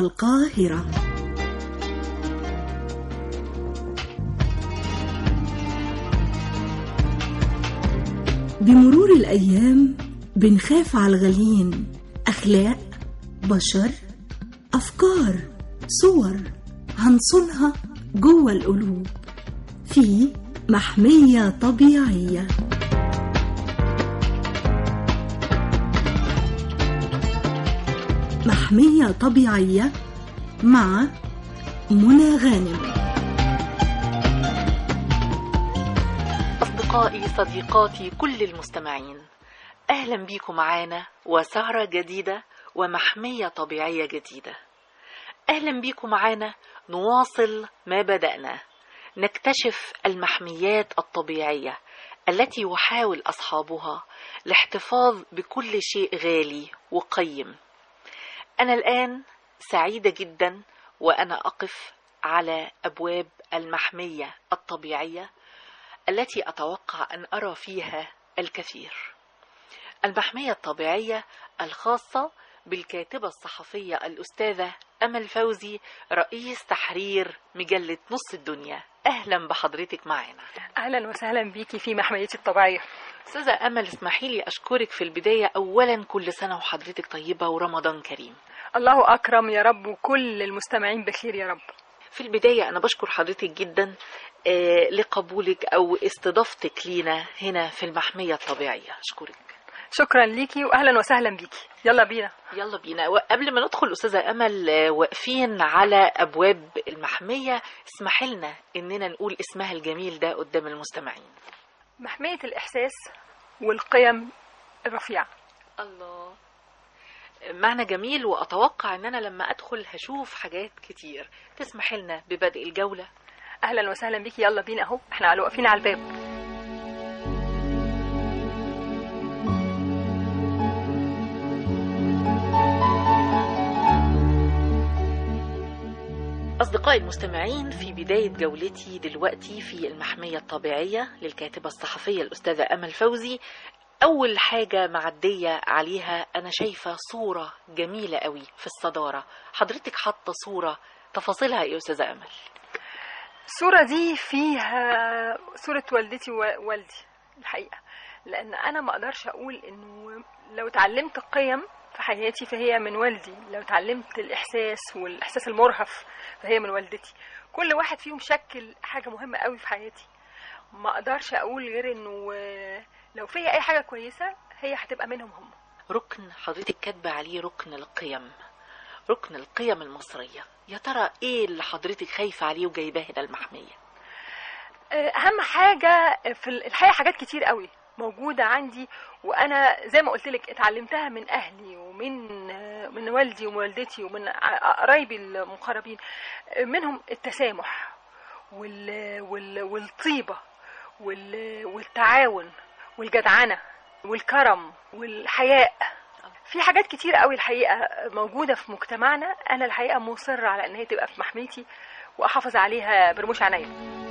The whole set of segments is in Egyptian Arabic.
القاهرة بمرور الأيام بنخاف على الغاليين أخلاق بشر أفكار صور هنصونها جوه القلوب في محمية طبيعية محمية طبيعية مع منى غانم أصدقائي صديقاتي كل المستمعين أهلا بيكم معانا وسهرة جديدة ومحمية طبيعية جديدة أهلا بيكم معانا نواصل ما بدأنا نكتشف المحميات الطبيعية التي يحاول أصحابها الاحتفاظ بكل شيء غالي وقيم أنا الآن سعيدة جدا وأنا أقف على أبواب المحمية الطبيعية التي أتوقع أن أرى فيها الكثير المحمية الطبيعية الخاصة بالكاتبة الصحفية الأستاذة أمل فوزي رئيس تحرير مجلة نص الدنيا أهلا بحضرتك معنا اهلا وسهلا بيكي في محميتي الطبيعيه أستاذة أمل اسمحي لي أشكرك في البداية أولا كل سنة وحضرتك طيبة ورمضان كريم الله اكرم يا رب وكل المستمعين بخير يا رب في البداية أنا بشكر حضرتك جدا آه، لقبولك أو استضافتك لينا هنا في المحمية الطبيعية أشكرك شكرا ليكي واهلا وسهلا بيكي يلا بينا يلا بينا وقبل ما ندخل أستاذة أمل آه، واقفين على أبواب المحمية اسمح لنا إننا نقول اسمها الجميل ده قدام المستمعين محميه الاحساس والقيم الرفيعه الله معنى جميل وأتوقع إن أنا لما أدخل هشوف حاجات كتير تسمح لنا ببدء الجولة اهلا وسهلا بيكي يلا بينا اهو احنا على- واقفين على الباب أصدقائي المستمعين في بداية جولتي دلوقتي في المحمية الطبيعية للكاتبة الصحفية الأستاذة أمل فوزي أول حاجة معدية عليها أنا شايفة صورة جميلة قوي في الصدارة حضرتك حاطة صورة تفاصيلها إيه يا أستاذة أمل الصوره دي فيها صوره والدتي ووالدي الحقيقه لان انا ما اقدرش اقول انه لو اتعلمت قيم في حياتي فهي من والدي لو اتعلمت الاحساس والاحساس المرهف فهي من والدتي كل واحد فيهم شكل حاجه مهمه قوي في حياتي ما اقدرش اقول غير انه آه، لو فيا اي حاجه كويسه هي هتبقى منهم هم ركن حضرتك كاتبة عليه ركن القيم ركن القيم المصرية يا ترى إيه اللي حضرتك خايفة عليه وجايباه هنا المحمية آه، اهم حاجه في الحقيقه حاجات كتير قوي موجوده عندي وانا زي ما قلت لك اتعلمتها من اهلي ومن آه، من والدي ووالدتي ومن ع- قرايبي المقربين آه، منهم التسامح وال وال والطيبه وال والتعاون والجدعنه والكرم والحياء في حاجات كتير قوي الحقيقه موجوده في مجتمعنا انا الحقيقه مصره على ان هي تبقى في محميتي واحافظ عليها برموش عينيا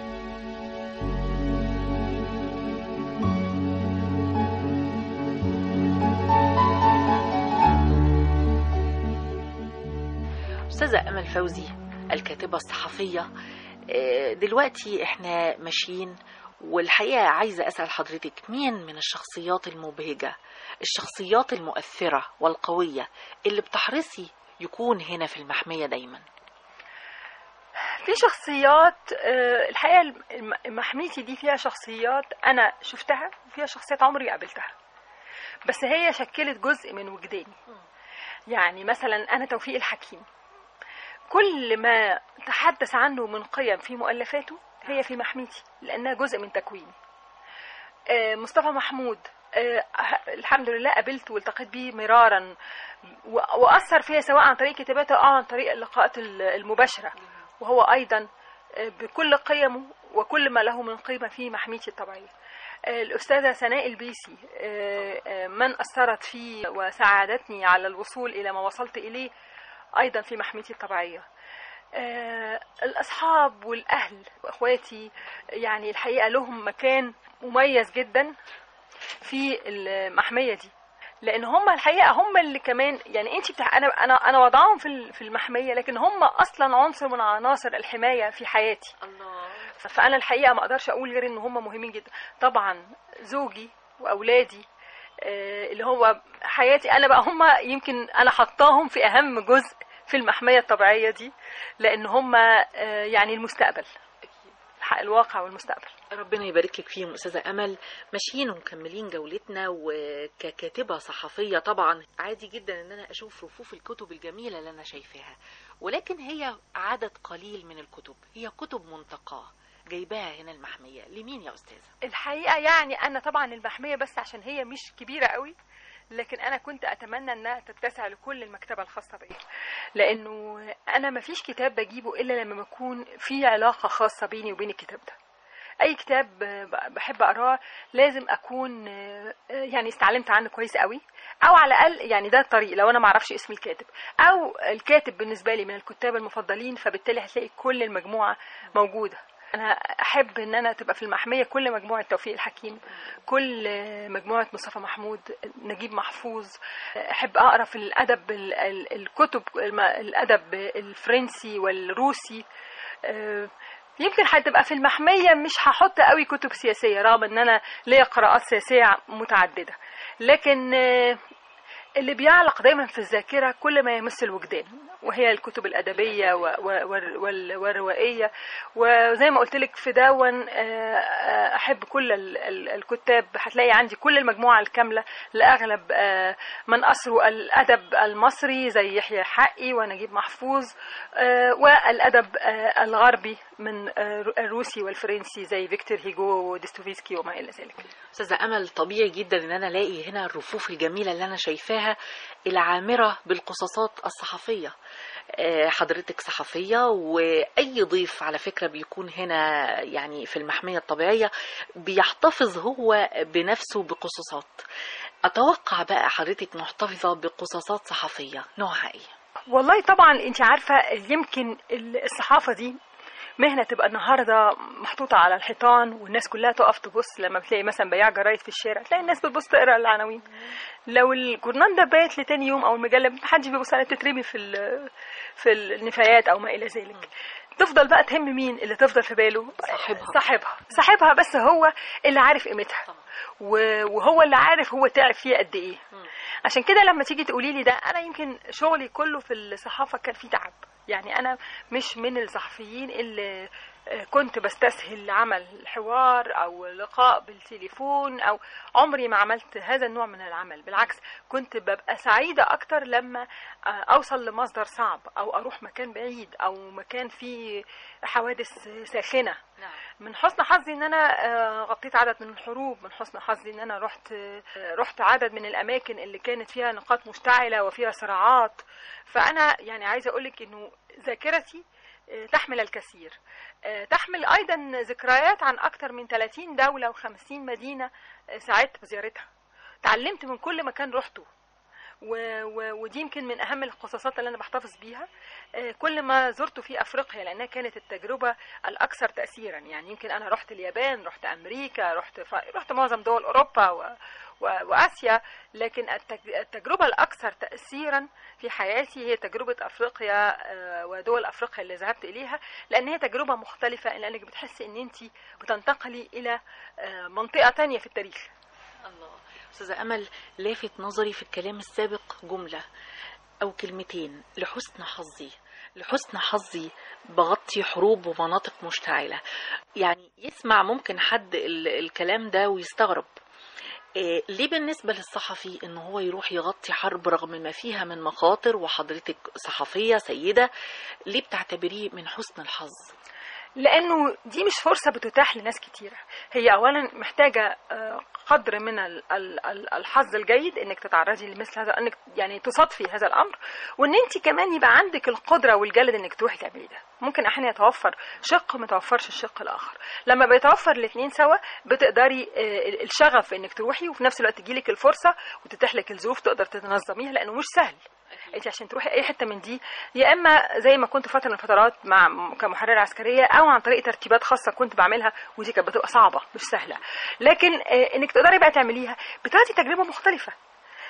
أستاذة أمل فوزي الكاتبة الصحفية آه، دلوقتي احنا ماشيين والحقيقة عايزة أسأل حضرتك مين من الشخصيات المبهجة الشخصيات المؤثرة والقوية اللي بتحرصي يكون هنا في المحمية دايما في شخصيات آه، الحقيقه الم- محميتي دي فيها شخصيات انا شفتها وفيها شخصيات عمري قابلتها بس هي شكلت جزء من وجداني يعني مثلا انا توفيق الحكيم كل ما تحدث عنه من قيم في مؤلفاته هي في محميتي لانها جزء من تكويني آه، مصطفى محمود آه، ه- الحمد لله قابلته والتقيت بيه مرارا و- واثر فيا سواء عن طريق كتاباته او عن طريق اللقاءات ال- المباشره وهو ايضا آه، بكل قيمه وكل ما له من قيمه في محميتي الطبيعيه آه، الأستاذة سناء البيسي آه، آه، من أثرت في وساعدتني على الوصول إلى ما وصلت إليه أيضا في محميتي الطبيعية آه، الأصحاب والأهل وأخواتي يعني الحقيقة لهم مكان مميز جدا في المحمية دي لان هم الحقيقه هم اللي كمان يعني انت بتاع انا انا انا وضعهم في ال- في المحميه لكن هم اصلا عنصر من عناصر الحمايه في حياتي الله ف- فانا الحقيقه ما اقدرش اقول غير ان هم مهمين جدا طبعا زوجي واولادي آه، اللي هو حياتي انا بقى هم يمكن انا حطاهم في اهم جزء في المحميه الطبيعيه دي لان هم آه، يعني المستقبل الح- الواقع والمستقبل ربنا يبارك لك فيهم استاذه امل ماشيين ومكملين جولتنا وككاتبه صحفيه طبعا عادي جدا ان انا اشوف رفوف الكتب الجميله اللي انا شايفاها ولكن هي عدد قليل من الكتب هي كتب منتقاه جايباها هنا المحميه لمين يا استاذه الحقيقه يعني انا طبعا المحميه بس عشان هي مش كبيره قوي لكن انا كنت اتمنى انها تتسع لكل المكتبه الخاصه بيا لانه انا ما فيش كتاب بجيبه الا لما بكون في علاقه خاصه بيني وبين الكتاب ده اي كتاب ب- بحب اقراه لازم اكون آه، يعني استعلمت عنه كويس قوي او على الاقل يعني ده الطريق لو انا ما اعرفش اسم الكاتب او الكاتب بالنسبه لي من الكتاب المفضلين فبالتالي هتلاقي كل المجموعه موجوده انا احب ان انا تبقى في المحميه كل مجموعه توفيق الحكيم كل مجموعه مصطفى محمود نجيب محفوظ احب اقرا في الادب ال- ال- الكتب الم- الادب الفرنسي والروسي آه، يمكن هتبقى في المحميه مش هحط قوي كتب سياسيه رغم ان انا ليا قراءات سياسيه متعدده لكن آه، اللي بيعلق دايما في الذاكرة كل ما يمس الوجدان وهي الكتب الأدبية و- و- وال- وال- والروائية وزي ما قلت لك في دون آه، آه، أحب كل ال- ال- الكتاب هتلاقي عندي كل المجموعة الكاملة لأغلب آه، من أسروا الأدب المصري زي يحيى حقي ونجيب محفوظ آه، والأدب آه، الغربي من آه، الروسي والفرنسي زي فيكتور هيجو وديستوفيسكي وما إلى ذلك استاذه امل طبيعي جدا ان انا الاقي هنا الرفوف الجميله اللي انا شايفاها العامره بالقصاصات الصحفيه آه، حضرتك صحفيه واي ضيف على فكره بيكون هنا يعني في المحميه الطبيعيه بيحتفظ هو بنفسه بقصصات اتوقع بقى حضرتك محتفظه بقصصات صحفيه نوعها ايه والله طبعا انت عارفه يمكن الصحافه دي مهنه تبقى النهارده محطوطه على الحيطان والناس كلها تقف تبص لما بتلاقي مثلا بياع جرايد في الشارع تلاقي الناس بتبص تقرا العناوين لو الجورنال ده بات لتاني يوم او المجله محدش بيبص عليها بتترمي في ال- في النفايات او ما الى ذلك تفضل بقى تهم مين اللي تفضل في باله صاحبها. صاحبها صاحبها بس هو اللي عارف قيمتها طبعا. و- وهو اللي عارف هو تعب فيها قد ايه عشان كده لما تيجي تقولي لي ده انا يمكن شغلي كله في الصحافه كان فيه تعب يعني انا مش من الصحفيين اللي آه، كنت بستسهل عمل حوار او لقاء بالتليفون او عمري ما عملت هذا النوع من العمل بالعكس كنت ببقى سعيده اكتر لما آه، اوصل لمصدر صعب او اروح مكان بعيد او مكان فيه حوادث ساخنه نعم من حسن حظي ان انا آه، غطيت عدد من الحروب من حسن حظي ان انا رحت آه، رحت عدد من الاماكن اللي كانت فيها نقاط مشتعله وفيها صراعات فانا يعني عايزه اقول لك انه ذاكرتي آه، تحمل الكثير آه، تحمل ايضا ذكريات عن اكثر من 30 دوله و50 مدينه آه، ساعدت بزيارتها تعلمت من كل مكان رحته و... و... ودي يمكن من اهم القصصات اللي انا بحتفظ بيها آه، كل ما زرت في افريقيا لانها كانت التجربه الاكثر تاثيرا يعني يمكن انا رحت اليابان رحت امريكا رحت ف... رحت معظم دول اوروبا و... و... واسيا لكن التج... التجربه الاكثر تاثيرا في حياتي هي تجربه افريقيا آه، ودول افريقيا اللي ذهبت اليها لان هي تجربه مختلفه لانك بتحسي ان انت بتنتقلي الى آه، منطقه تانية في التاريخ الله استاذه امل لافت نظري في الكلام السابق جمله او كلمتين لحسن حظي لحسن حظي بغطي حروب ومناطق مشتعله يعني يسمع ممكن حد ال- الكلام ده ويستغرب إيه ليه بالنسبة للصحفي إن هو يروح يغطي حرب رغم ما فيها من مخاطر وحضرتك صحفية سيدة ليه بتعتبريه من حسن الحظ؟ لانه دي مش فرصه بتتاح لناس كتيره هي اولا محتاجه آه، قدر من ال- ال- ال- الحظ الجيد انك تتعرضي لمثل هذا انك يعني تصادفي هذا الامر وان انت كمان يبقى عندك القدره والجلد انك تروحي تعملي ده ممكن احيانا يتوفر شق ما يتوفرش الشق الاخر لما بيتوفر الاثنين سوا بتقدري آه، الشغف انك تروحي وفي نفس الوقت تجيلك الفرصه وتتيح لك الظروف تقدر تنظميها لانه مش سهل انت عشان تروحي اي حته من دي يا اما زي ما كنت فتره من الفترات مع كمحرره عسكريه او عن طريق ترتيبات خاصه كنت بعملها ودي كانت بتبقى صعبه مش سهله لكن آه، انك تقدري بقى تعمليها بتاعتي تجربه مختلفه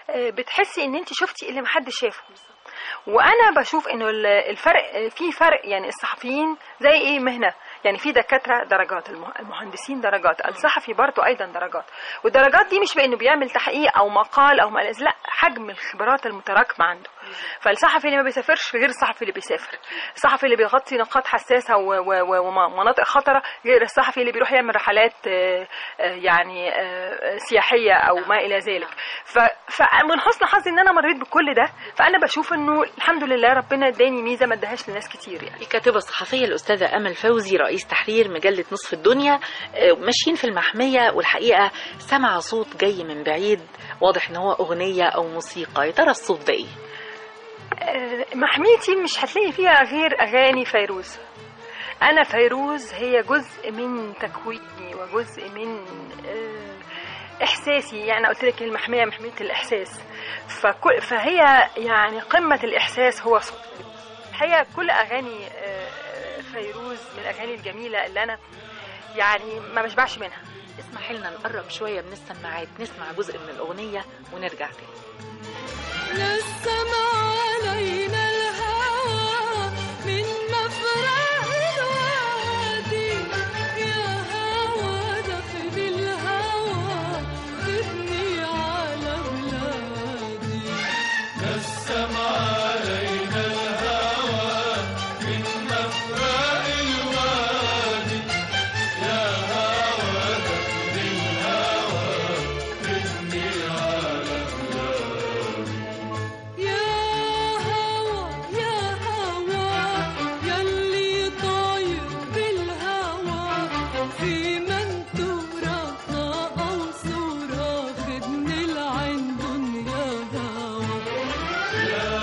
آه، بتحسي ان انت شفتي اللي محدش شافه وانا بشوف انه ال- الفرق في فرق يعني الصحفيين زي ايه مهنه يعني في دكاتره درجات المه- المهندسين درجات الصحفي برضه ايضا درجات والدرجات دي مش بانه بيعمل تحقيق او مقال او مقال لا حجم الخبرات المتراكمه عنده فالصحفي اللي ما بيسافرش غير الصحفي اللي بيسافر الصحفي اللي بيغطي نقاط حساسه و- و- و- ومناطق خطره غير الصحفي اللي بيروح يعمل رحلات آه، آه، يعني آه، سياحيه او ما الى ذلك ف- فمن حسن حظي ان انا مريت بكل ده فانا بشوف انه الحمد لله ربنا اداني ميزه ما اداهاش لناس كتير يعني الكاتبة الصحفية الأستاذة أمل فوزي رئيس تحرير مجلة نصف الدنيا آه، ماشيين في المحمية والحقيقة سمع صوت جاي من بعيد واضح إن هو أغنية أو موسيقى يا ترى الصوت ده إيه؟ آه، محميتي مش هتلاقي فيها غير اغاني فيروز انا فيروز هي جزء من تكويني وجزء من آه، احساسي يعني أنا قلت لك المحميه محميه الاحساس فكل فهي يعني قمه الاحساس هو صوت الحقيقه كل اغاني آه، فيروز من الاغاني الجميله اللي انا يعني ما بشبعش منها اسمح لنا نقرب شوية من السماعات نسمع جزء من الأغنية ونرجع تاني نسم علينا الهوى من مفرق الوادي يا هوى دخل الهوى خذني على بلادي يا هوى يا هوى يلي طاير بالهوى في منتورة أو صورة خدني لعندن يا هوى يا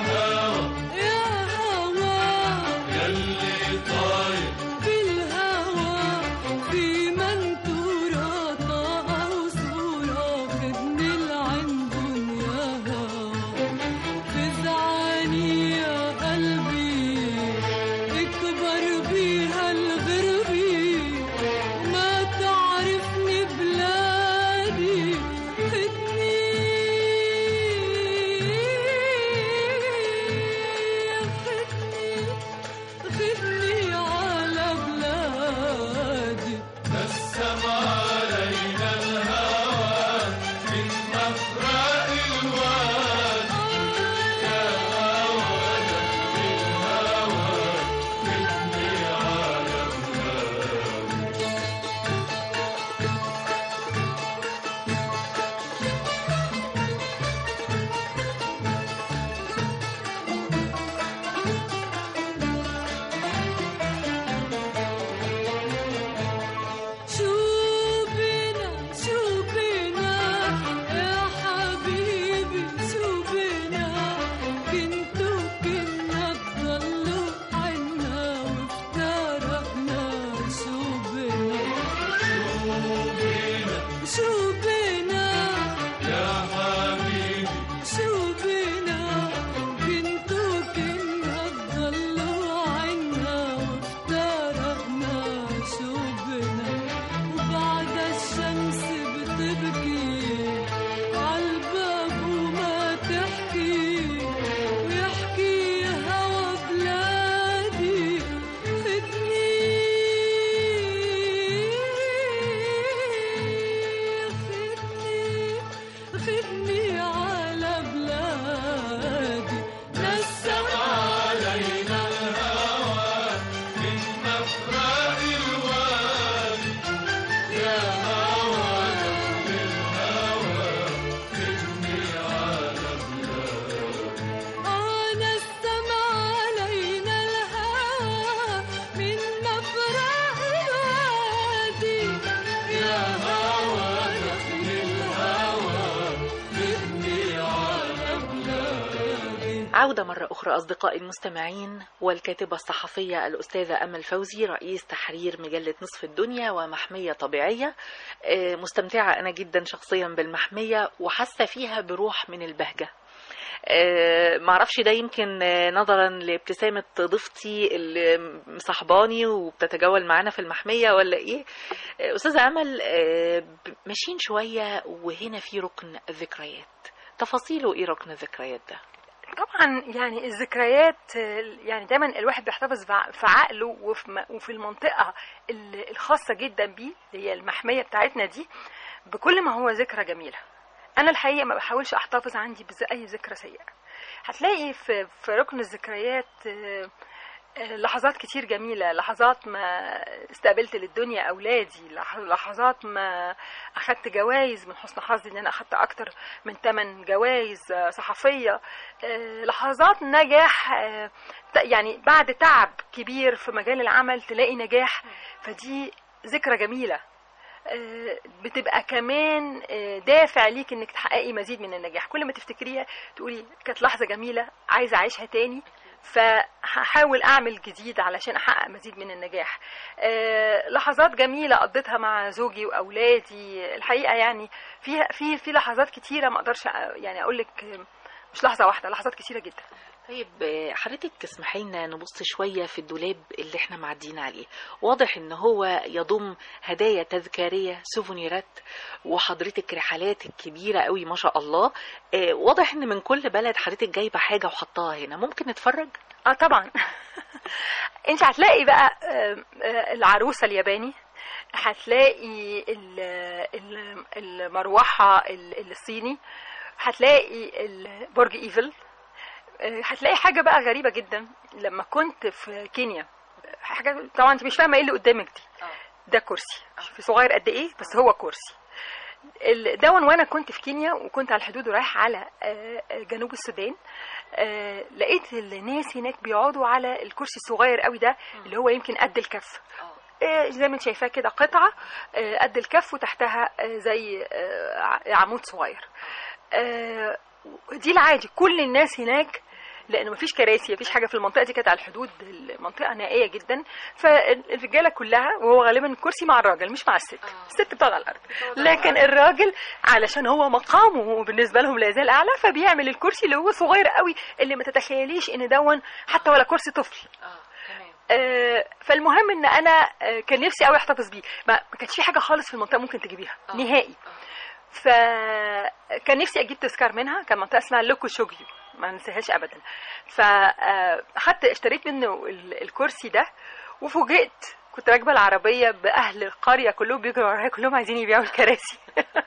هوى يلي طاير بالهوى في منتورة أو صورة خدني لعندن يا هوى فزعاني يا قلبي اكبر بيها الغربي ما تعرفني بلادي خدني خدني خدني على بلادي شو بنا شو بنا يا حبيبي شو بنا كنتوا كنا تضلوا عنا وافترقنا شو بنا شو بنا يا حبيبي شو بنا كنتوا كنا تضلوا عنا وافترقنا شو بنا وبعد الشمس بتبكي عالباب وما تحكي ويحكي هوا بلادي خدني خدني خدني على بلادي نسم علينا أنا السما علينا الهوى من مفرق الوادي يا هوى دخل الهوى خدني على بلادي عودة مرة أخرى أصدقائي المستمعين والكاتبة الصحفية الأستاذة أمل فوزي رئيس تحرير مجلة نصف الدنيا ومحمية طبيعية آه، مستمتعة أنا جدا شخصيا بالمحمية وحاسة فيها بروح من البهجة آه، معرفش ده يمكن آه، نظرا لابتسامة ضيفتي اللي مصاحباني وبتتجول معانا في المحمية ولا ايه آه، أستاذة أمل آه، ب- ماشيين شوية وهنا في ركن الذكريات تفاصيله ايه ركن الذكريات ده طبعا يعني الذكريات آه، يعني دايما الواحد بيحتفظ في ع- في عقله وفي م- وفي المنطقه ال- الخاصه جدا بيه اللي هي المحميه بتاعتنا دي بكل ما هو ذكرى جميله انا الحقيقه ما بحاولش احتفظ عندي باي ذكرى سيئه هتلاقي في في ركن الذكريات آه، آه، لحظات كتير جميلة لحظات ما استقبلت للدنيا أولادي لح- لحظات ما أخدت جوائز من حسن حظي إن أنا أخدت أكتر من 8 جوائز آه، صحفية آه، لحظات نجاح آه، ت- يعني بعد تعب كبير في مجال العمل تلاقي نجاح فدي ذكرى جميلة آه، بتبقى كمان آه، دافع ليك انك تحققي مزيد من النجاح كل ما تفتكريها تقولي كانت لحظة جميلة عايزة اعيشها تاني فهحاول اعمل جديد علشان احقق مزيد من النجاح آه، لحظات جميلة قضيتها مع زوجي واولادي الحقيقة يعني في في في لحظات كتيرة ما اقدرش أ- يعني اقول لك مش لحظة واحدة لحظات كتيرة جدا طيب آه، حضرتك تسمحي لنا نبص شوية في الدولاب اللي احنا معديين عليه واضح ان هو يضم هدايا تذكارية سوفونيرات وحضرتك رحلات كبيرة قوي ما شاء الله آه، واضح ان من كل بلد حضرتك جايبة حاجة وحطاها هنا ممكن نتفرج اه طبعا انت هتلاقي بقى آه، آه، العروسه الياباني هتلاقي ال- ال- المروحه ال- الصيني هتلاقي ال- برج ايفل آه، هتلاقي حاجه بقى غريبه جدا لما كنت في كينيا حاجه طبعا انت مش فاهمه ايه اللي قدامك دي ده كرسي شوفي صغير قد ايه بس هو كرسي ال- دون وانا كنت في كينيا وكنت على الحدود ورايح على آه، آه، جنوب السودان آه، لقيت الناس هناك بيقعدوا على الكرسي الصغير قوي ده اللي هو يمكن قد الكف آه، زي ما انت شايفاه كده قطعه آه، قد الكف وتحتها آه، زي آه، ع- عمود صغير آه، دي العادي كل الناس هناك لان مفيش كراسي مفيش حاجه في المنطقه دي كانت على الحدود المنطقه نائيه جدا فالرجاله كلها وهو غالبا الكرسي مع الراجل مش مع الست الست بتقعد على الارض لكن الراجل علشان هو مقامه بالنسبه لهم لا يزال اعلى فبيعمل الكرسي اللي هو صغير قوي اللي ما تتخيليش ان دون حتى ولا كرسي طفل آه، فالمهم ان انا آه، كان نفسي قوي احتفظ بيه ما ما كانش في حاجه خالص في المنطقه ممكن تجيبيها نهائي فكان نفسي اجيب تذكار منها كان منطقه اسمها لوكو شوجيو ما ننساهاش ابدا فاخدت اشتريت منه ال- الكرسي ده وفوجئت كنت راكبه العربيه باهل القريه كلهم بيجروا ورايا كلهم عايزين يبيعوا الكراسي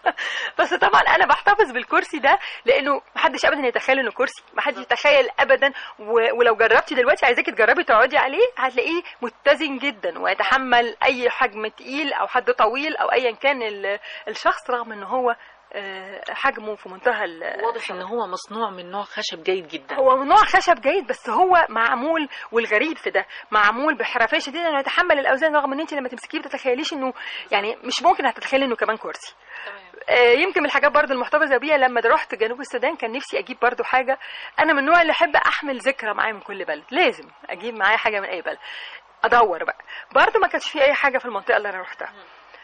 بس طبعا انا بحتفظ بالكرسي ده لانه محدش ابدا يتخيل انه كرسي محدش يتخيل ابدا و- ولو جربتي دلوقتي عايزاكي تجربي تقعدي عليه هتلاقيه متزن جدا ويتحمل اي حجم تقيل او حد طويل او ايا كان ال- الشخص رغم ان هو آه، حجمه في منتهى ال- واضح ان هو مصنوع من نوع خشب جيد جدا هو من نوع خشب جيد بس هو معمول والغريب في ده معمول بحرفيه شديده انه يتحمل الاوزان رغم ان انت لما تمسكيه ما تتخيليش انه يعني مش ممكن هتتخيلي انه كمان كرسي آه، يمكن من الحاجات برضو المحتفظه بيها لما رحت جنوب السودان كان نفسي اجيب برضو حاجه انا من النوع اللي احب احمل ذكرى معايا من كل بلد لازم اجيب معايا حاجه من اي بلد ادور بقى برضو ما كانش في اي حاجه في المنطقه اللي انا رحتها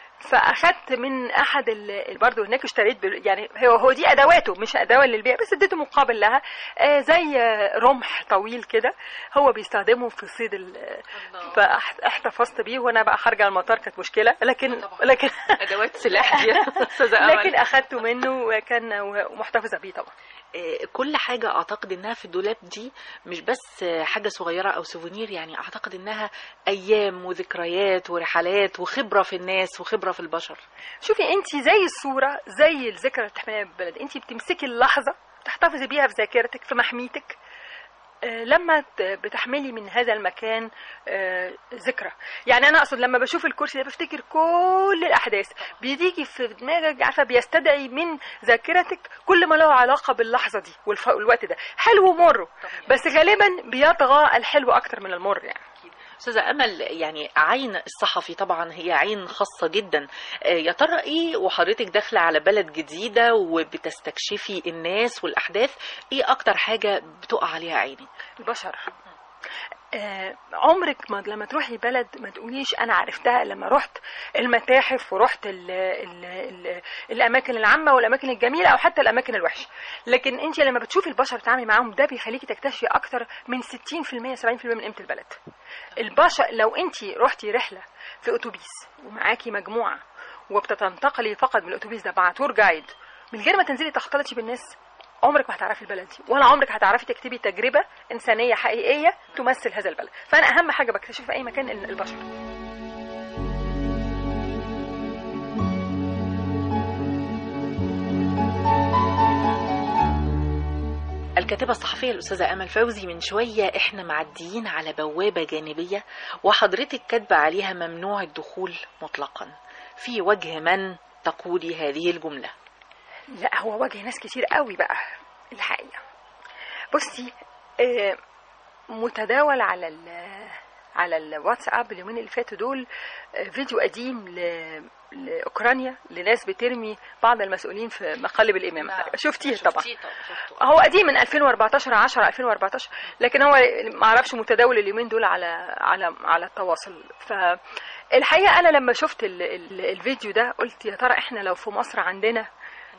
فاخدت من احد ال- برضه هناك اشتريت بال- يعني هو هو دي ادواته مش اداه للبيع بس اديته مقابل لها آه، زي آه، رمح طويل كده هو بيستخدمه في صيد ال- فاحتفظت بيه وانا بقى خارجه المطار كانت مشكله لكن لكن ادوات سلاح دي استاذه امل لكن اخدته منه وكان ومحتفظه بيه طبعا آه، كل حاجة أعتقد إنها في الدولاب دي مش بس آه، حاجة صغيرة أو سوفونير يعني أعتقد إنها أيام وذكريات ورحلات وخبرة في الناس وخبرة في البشر شوفي انت زي الصوره زي الذكرى اللي بتحمليها بالبلد انت بتمسكي اللحظه تحتفظي بيها في ذاكرتك في محميتك آه، لما ت- بتحملي من هذا المكان آه، ذكرى يعني انا اقصد لما بشوف الكرسي ده بفتكر كل الاحداث بيجي في دماغك عارفه بيستدعي من ذاكرتك كل ما له علاقه باللحظه دي والف- والوقت ده حلو ومر بس غالبا بيطغى الحلو اكتر من المر يعني أستاذة أمل يعني عين الصحفي طبعا هي عين خاصة جدا آه، يا ترى إيه وحضرتك داخلة على بلد جديدة وبتستكشفي الناس والأحداث إيه أكتر حاجة بتقع عليها عيني البشر آه عمرك ما لما تروحي بلد ما تقوليش انا عرفتها لما رحت المتاحف ورحت ال ال ال الاماكن العامه والاماكن الجميله او حتى الاماكن الوحشه لكن انت لما بتشوفي البشر بتتعاملي معاهم ده بيخليكي تكتشفي اكتر من 60% 70% من قيمه البلد البشر لو انت رحتي رحله في اتوبيس ومعاكي مجموعه وبتنتقلي فقط بالاتوبيس ده مع تور جايد من غير ما تنزلي تختلطي بالناس عمرك ما هتعرفي البلد دي ولا عمرك هتعرفي تكتبي تجربه انسانيه حقيقيه تمثل هذا البلد فانا اهم حاجه بكتشف في اي مكان إن البشر الكاتبة الصحفية الأستاذة أمل فوزي من شوية إحنا معديين على بوابة جانبية وحضرتك كاتبة عليها ممنوع الدخول مطلقا في وجه من تقولي هذه الجملة لا هو وجه ناس كتير قوي بقى الحقيقه بصي آه، متداول على ال على الواتساب اليومين اللي فاتوا دول آه، فيديو قديم ل لاوكرانيا لناس بترمي بعض المسؤولين في مقالب الامام شفتيه طبعا هو قديم من 2014 10 2014 لكن هو ما اعرفش متداول اليومين دول على على على التواصل فالحقيقه انا لما شفت ال ال الفيديو ده قلت يا ترى احنا لو في مصر عندنا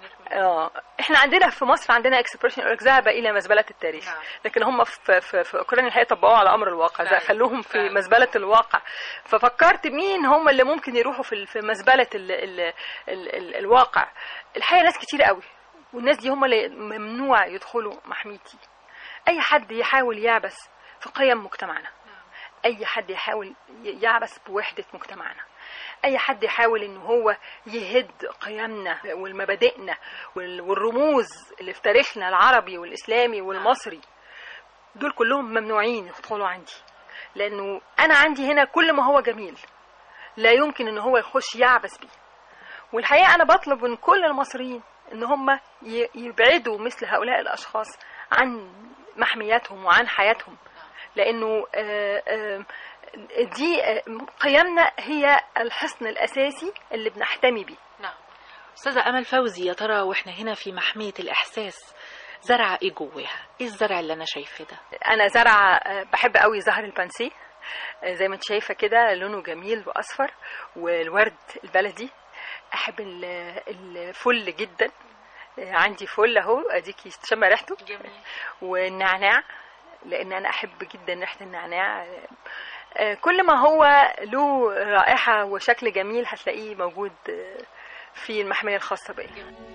اه احنا عندنا في مصر عندنا اكسبريشن ذهب الى مزبله التاريخ نعم. لكن هم في في, في اوكرانيا الحقيقه طبقوه على امر الواقع ده فعلا. خلوهم في فعلا. مزبله الواقع ففكرت مين هم اللي ممكن يروحوا في في مزبله ال ال ال ال الواقع الحقيقه ناس كتير قوي والناس دي هم اللي ممنوع يدخلوا محميتي اي حد يحاول يعبث في قيم مجتمعنا اي حد يحاول ي- يعبث بوحده مجتمعنا اي حد يحاول ان هو يهد قيمنا والمبادئنا وال- والرموز اللي في تاريخنا العربي والاسلامي والمصري دول كلهم ممنوعين يدخلوا عندي لانه انا عندي هنا كل ما هو جميل لا يمكن ان هو يخش يعبث بيه والحقيقه انا بطلب من كل المصريين ان هم ي- يبعدوا مثل هؤلاء الاشخاص عن محمياتهم وعن حياتهم لانه آه، آه، دي آه، قيمنا هي الحصن الاساسي اللي بنحتمي بيه نعم أستاذة أمل فوزي يا ترى وإحنا هنا في محمية الإحساس زرع إيه جواها؟ إيه الزرع اللي أنا شايفاه ده؟ انا زرعه آه، بحب قوي زهر البنسي آه، زي ما انت شايفه كده لونه جميل واصفر والورد البلدي احب ال- الفل جدا آه، عندي فل اهو اديكي تشم ريحته جميل والنعناع لان انا احب جدا ريحه النعناع آه، كل ما هو له رائحه وشكل جميل هتلاقيه موجود آه، في المحميه الخاصه بيا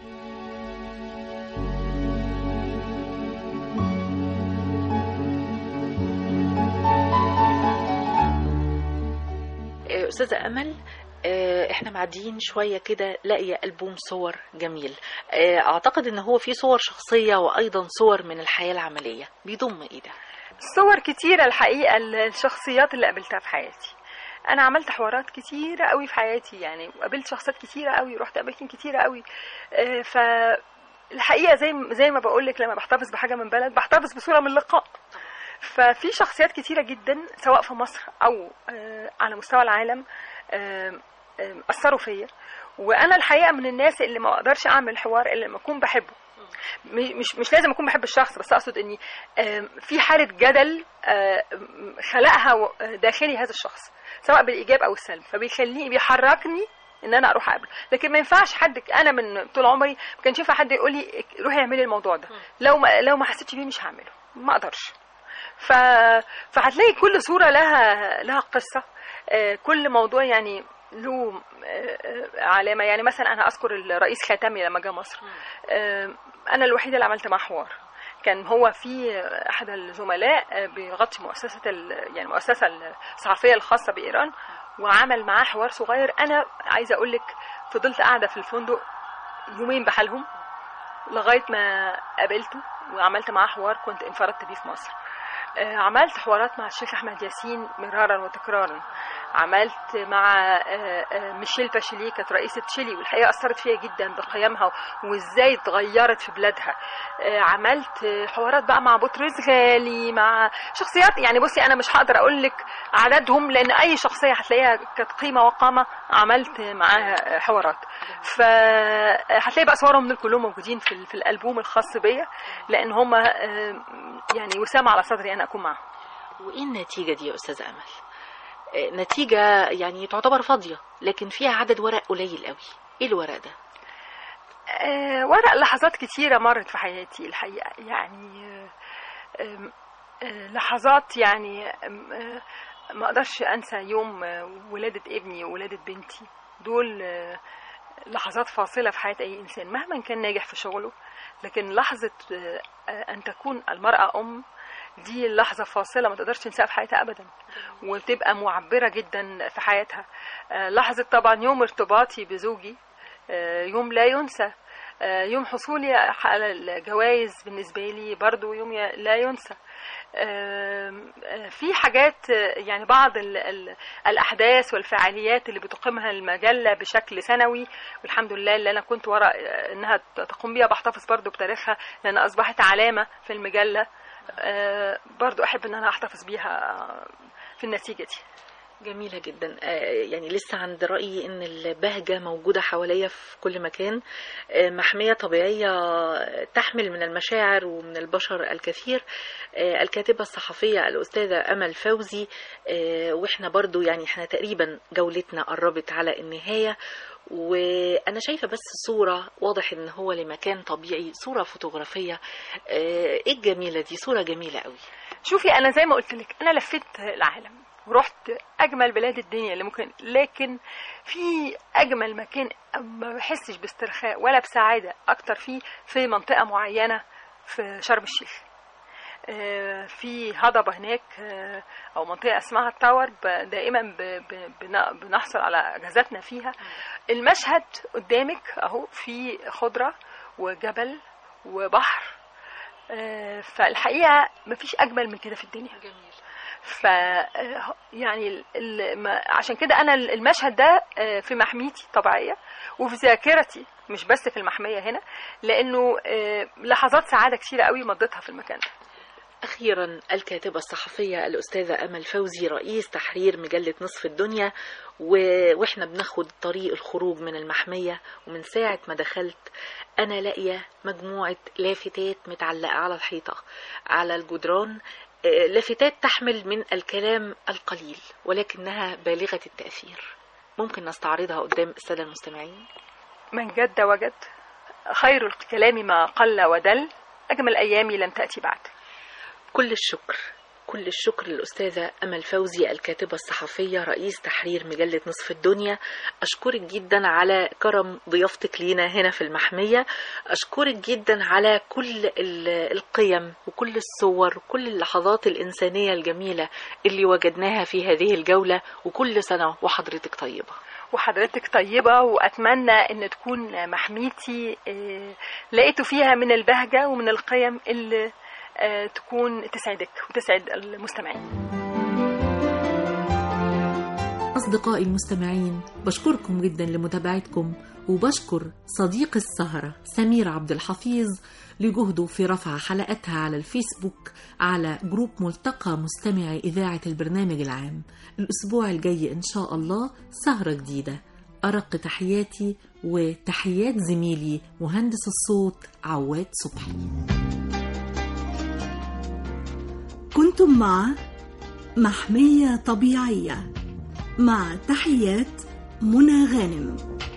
آه، أستاذة أمل آه، احنا معديين شوية كده لاقية ألبوم صور جميل آه، أعتقد إن هو فيه صور شخصية وأيضا صور من الحياة العملية بيضم إيه ده؟ صور كتيرة الحقيقة الشخصيات اللي قابلتها في حياتي أنا عملت حوارات كتيرة قوي في حياتي يعني وقابلت شخصيات كتيرة قوي ورحت أماكن كتيرة قوي آه، فالحقيقة زي زي ما بقول لك لما بحتفظ بحاجة من بلد بحتفظ بصورة من اللقاء ففي شخصيات كتيرة جدا سواء في مصر أو آه، على مستوى العالم آه، آه، أثروا فيا وأنا الحقيقة من الناس اللي ما أقدرش أعمل حوار إلا لما أكون بحبه م- مش مش لازم اكون بحب الشخص بس اقصد اني آم، في حاله جدل آم، خلقها و- داخلي هذا الشخص سواء بالايجاب او السلب فبيخليني بيحركني ان انا اروح اقابله لكن ما ينفعش حد انا من طول عمري ما كانش ينفع حد يقول لي روحي اعملي الموضوع ده لو ما لو ما حسيتش بيه مش هعمله ما اقدرش ف... فهتلاقي كل صوره لها لها قصه آه، كل موضوع يعني له آه، آه، علامه يعني مثلا انا اذكر الرئيس خاتمي لما جه مصر آه، انا الوحيده اللي عملت معاه حوار كان هو في احد الزملاء آه، بيغطي مؤسسه ال... يعني المؤسسه الصحفيه الخاصه بايران وعمل معاه حوار صغير انا عايزه اقول لك فضلت قاعده في الفندق يومين بحالهم لغايه ما قابلته وعملت معاه حوار كنت انفردت بيه في مصر آه، عملت حوارات مع الشيخ احمد ياسين مرارا وتكرارا عملت مع آه، آه، ميشيل باشيلي كانت رئيسة تشيلي والحقيقة أثرت فيها جدا بقيمها وإزاي اتغيرت في بلادها آه، عملت آه، حوارات بقى مع بطرس غالي مع شخصيات يعني بصي أنا مش هقدر أقول لك عددهم لأن أي شخصية هتلاقيها كانت قيمة وقامة عملت معاها آه، حوارات فهتلاقي بقى صورهم دول كلهم موجودين في ال- في الألبوم الخاص بيا لأن هم يعني وسام على صدري أنا أكون معاهم وإيه النتيجة دي يا أستاذة أمل؟ آه، نتيجة يعني تعتبر فاضية لكن فيها عدد ورق قليل قوي إيه الورق ده؟ آه، ورق لحظات كتيرة مرت في حياتي الحقيقة يعني آه، آم، آه، لحظات يعني آم، آه، ما اقدرش انسى يوم آه، ولادة ابني وولادة بنتي دول آه، لحظات فاصلة في حياة أي إنسان مهما كان ناجح في شغله لكن لحظة آه، آه، أن تكون المرأة أم دي لحظة فاصلة ما تقدرش تنساها في حياتها أبدا وتبقى معبرة جدا في حياتها آه، لحظة طبعا يوم ارتباطي بزوجي آه، يوم لا ينسى آه، يوم حصولي على الجوائز بالنسبة لي برضو يوم ي- لا ينسى آم، آه، في حاجات آه، يعني بعض ال- ال- الأحداث والفعاليات اللي بتقيمها المجلة بشكل سنوي والحمد لله اللي أنا كنت ورا آه، إنها تقوم بيها بحتفظ برضو بتاريخها لأن أصبحت علامة في المجلة آه، برضو أحب إن أنا أحتفظ بيها في النتيجة دي جميلة جدا آه، يعني لسه عند رأيي ان البهجة موجودة حواليا في كل مكان آه، محمية طبيعية تحمل من المشاعر ومن البشر الكثير آه، الكاتبة الصحفية الأستاذة أمل فوزي آه، واحنا برضو يعني احنا تقريبا جولتنا قربت على النهاية وانا شايفة بس صورة واضح ان هو لمكان طبيعي صورة فوتوغرافية آه، ايه الجميلة دي صورة جميلة قوي شوفي انا زي ما قلت لك انا لفيت العالم ورحت اجمل بلاد الدنيا اللي ممكن لكن في اجمل مكان ما بحسش باسترخاء ولا بسعاده اكتر فيه في منطقه معينه في شرم الشيخ آه، في هضبة هناك آه، أو منطقة اسمها التاور ب- دائما ب- ب- بن- بنحصل على أجازاتنا فيها المشهد قدامك أهو في خضرة وجبل وبحر آه، فالحقيقة مفيش أجمل من كده في الدنيا جميل ف آه، يعني ال- ال- ما- عشان كده انا المشهد ده آه، في محميتي الطبيعيه وفي ذاكرتي مش بس في المحميه هنا لانه آه، لحظات سعاده كتيره قوي مضيتها في المكان ده أخيرا الكاتبة الصحفية الأستاذة أمل فوزي رئيس تحرير مجلة نصف الدنيا و... وإحنا بناخد طريق الخروج من المحمية ومن ساعة ما دخلت أنا لاقية مجموعة لافتات متعلقة على الحيطة على الجدران آه، لافتات تحمل من الكلام القليل ولكنها بالغة التأثير ممكن نستعرضها قدام السادة المستمعين من جد وجد خير الكلام ما قل ودل اجمل ايامي لم تاتي بعد كل الشكر كل الشكر للأستاذة أمل فوزي الكاتبة الصحفية رئيس تحرير مجلة نصف الدنيا أشكرك جدا على كرم ضيافتك لينا هنا في المحمية أشكرك جدا على كل ال- القيم وكل الصور وكل اللحظات الإنسانية الجميلة اللي وجدناها في هذه الجولة وكل سنة وحضرتك طيبة وحضرتك طيبة وأتمنى أن تكون محميتي آه، لقيتوا فيها من البهجة ومن القيم اللي آه، تكون تسعدك وتسعد المستمعين أصدقائي المستمعين بشكركم جدا لمتابعتكم وبشكر صديق السهرة سمير عبد الحفيظ لجهده في رفع حلقتها على الفيسبوك على جروب ملتقى مستمعي إذاعة البرنامج العام الأسبوع الجاي إن شاء الله سهرة جديدة أرق تحياتي وتحيات زميلي مهندس الصوت عواد صبحي كنتم مع محمية طبيعية مع تحيات منى غانم